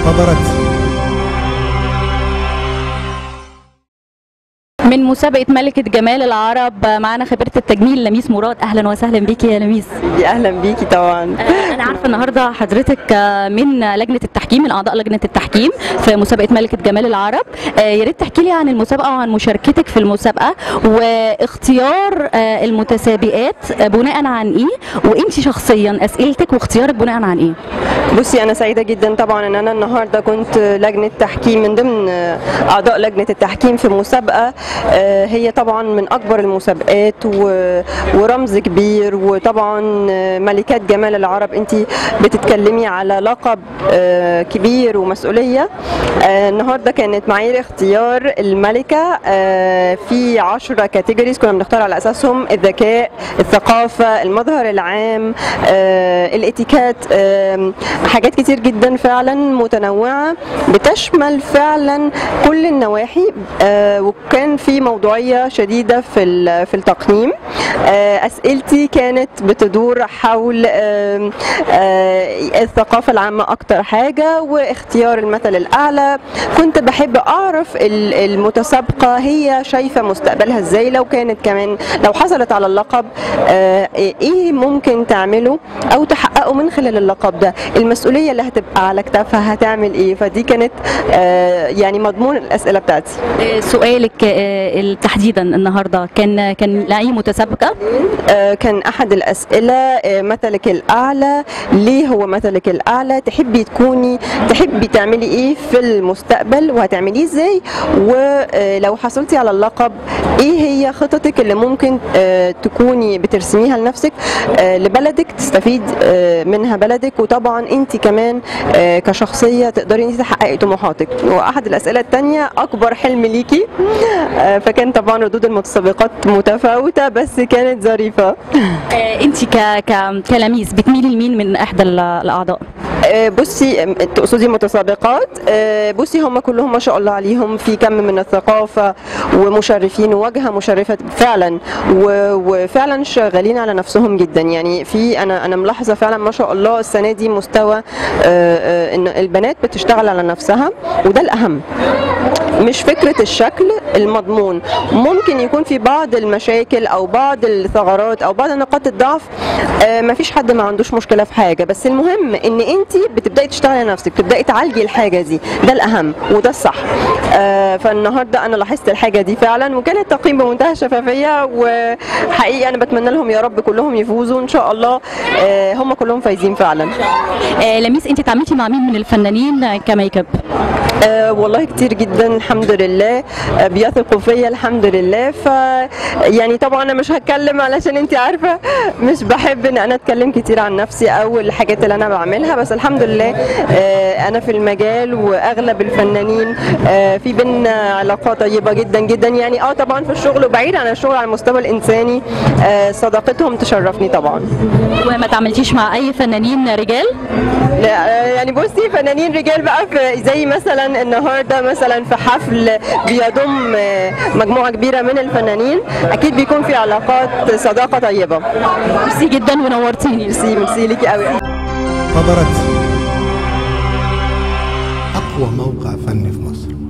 فبرت من مسابقة ملكة جمال العرب معانا خبيرة التجميل لميس مراد أهلا وسهلا بيكي يا لميس اهلا بيكي طبعا آه، أنا عارفة النهاردة حضرتك آه، من لجنة التحكيم من أعضاء لجنة التحكيم في مسابقة ملكة جمال العرب آه، يا ريت تحكي لي عن المسابقة وعن مشاركتك في المسابقة واختيار آه، المتسابقات آه، بناء عن إيه وأنت شخصيا أسئلتك واختيارك بناء عن إيه بصي انا سعيده جدا طبعا ان انا النهارده كنت لجنه تحكيم من ضمن اعضاء لجنه التحكيم في مسابقه آه، هي طبعا من اكبر المسابقات و- ورمز كبير وطبعا ملكات جمال العرب انت بتتكلمي على لقب آه، كبير ومسؤوليه آه، النهارده كانت معايير اختيار الملكه آه، في 10 كاتيجوريز كنا بنختار على اساسهم الذكاء الثقافه المظهر العام آه، الاتيكات آم، حاجات كتير جدا فعلا متنوعه بتشمل فعلا كل النواحي آه، وكان في موضوعيه شديده في ال- في التقييم آه، اسئلتي كانت بتدور حول آم، آه، الثقافه العامه اكتر حاجه واختيار المثل الاعلى كنت بحب اعرف ال- المتسابقه هي شايفه مستقبلها ازاي لو كانت كمان لو حصلت على اللقب آه، ايه ممكن تعمله او تحققه من خلال اللقب ده المسؤوليه اللي هتبقى على كتافها هتعمل ايه فدي كانت آه، يعني مضمون الاسئله بتاعتي آه، سؤالك آه، تحديدا النهارده كان كان لأي متسابقة آه، كان احد الاسئله آه، مثلك الاعلى ليه هو مثلك الاعلى تحبي تكوني تحبي تعملي ايه في المستقبل وهتعمليه ازاي ولو حصلتي على اللقب ايه هي خططك اللي ممكن آه، تكوني بترسميها لنفسك آه، لبلدك تستفيد آه، منها بلدك وطبعا انت كمان آه، كشخصيه تقدري انت تحققي طموحاتك واحد الاسئله الثانيه اكبر حلم ليكي آه، فكان طبعا ردود المتسابقات متفاوته بس كانت ظريفه انت ك ك كلميس بتميلي لمين من احدى ال- الاعضاء آه، بصي آم، تقصدي متسابقات آه، بصي هم كلهم ما شاء الله عليهم في كم من الثقافه ومشرفين وواجهه مشرفه فعلا و- وفعلا شغالين على نفسهم جدا يعني في انا انا ملاحظه فعلا ما شاء الله السنه دي مستوى آه، آه، ان البنات بتشتغل على نفسها وده الاهم مش فكرة الشكل المضمون ممكن يكون في بعض المشاكل أو بعض الثغرات أو بعض نقاط الضعف آه، مفيش حد ما عندوش مشكلة في حاجة بس المهم إن أنت بتبدأي تشتغلي على نفسك بتبدأي تعالجي الحاجة دي ده الأهم وده الصح آه، فالنهاردة أنا لاحظت الحاجة دي فعلا وكان التقييم بمنتهى الشفافية وحقيقي أنا بتمنى لهم يا رب كلهم يفوزوا إن شاء الله آه، هم كلهم فايزين فعلا آه، لميس انت اتعاملتي مع مين من الفنانين كميك اب آه والله كتير جدا الحمد لله آه بيثقوا فيا الحمد لله ف يعني طبعا انا مش هتكلم علشان انت عارفه مش بحب ان انا اتكلم كتير عن نفسي او الحاجات اللي انا بعملها بس الحمد لله آه انا في المجال واغلب الفنانين آه في بينا علاقه طيبه جدا جدا يعني اه طبعا في الشغل وبعيد عن الشغل على المستوى الانساني آه صداقتهم تشرفني طبعا وما تعاملتيش مع اي فنانين رجال لا آه، يعني بصي فنانين رجال بقى في زي مثلا النهارده مثلا في حفل بيضم آه، مجموعه كبيره من الفنانين اكيد بيكون في علاقات صداقه طيبه ميرسي جدا ونورتيني ميرسي ميرسي ليكي قوي فبرت أقوى موقع فني في مصر